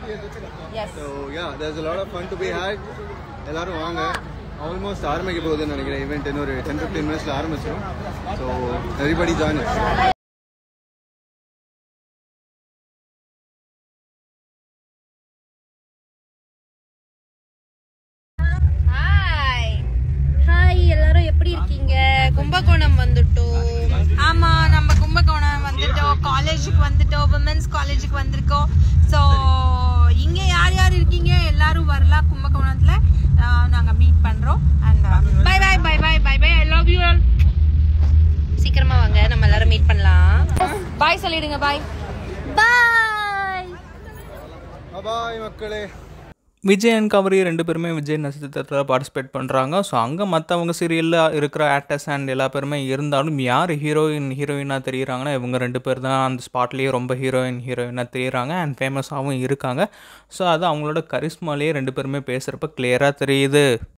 S so yeah there's a lot of fun to be had எல்லாரும் வாங்க almost ஆரம்பிக்க போகுதுன்னு நினைக்கிறேன் ஈவெண்ட் இன்னும் ஒரு டென் ஃபிஃப்டீன் மினிட்ஸில் ஆரம்பிச்சிடும் so everybody join hi hi எல்லாரும் எப்படி இருக்கீங்க கும்பகோணம் வந்துட்டோம் ஆமா நம்ம கும்பகோணம் வந்துட்டோம் காலேஜுக்கு வந்துட்டோம் விமென்ஸ் காலேஜுக்கு வந்திருக்கோம் ஸோ இங்க யார் யார் இருக்கீங்க எல்லாரும் வரலாம் கும்பகோணத்துல ஆஹ் நாங்க மீட் பண்றோம் and bye bye bye bye bye bye I love you all சீக்கிரமா வாங்க நம்ம எல்லாரும் மீட் பண்ணலாம் பாய் சொல்லிடுங்க பாய் பாய் பாய் மக்களே விஜய் அண்ட் கவரி ரெண்டு பேருமே விஜய் நட்சத்திரத்தில் பார்ட்டிசிபேட் பண்ணுறாங்க ஸோ அங்கே மற்றவங்க சீரியலில் இருக்கிற ஆக்டர்ஸ் அண்ட் எல்லா பேருமே இருந்தாலும் யார் ஹீரோயின் ஹீரோயினாக தெரியுறாங்கன்னா இவங்க ரெண்டு பேர் தான் அந்த ஸ்பாட்லேயே ரொம்ப ஹீரோயின் ஹீரோயினாக தெரியுறாங்க அண்ட் ஃபேமஸாகவும் இருக்காங்க ஸோ அது அவங்களோட கரிஸ்மாலேயே ரெண்டு பேருமே பேசுகிறப்ப கிளியராக தெரியுது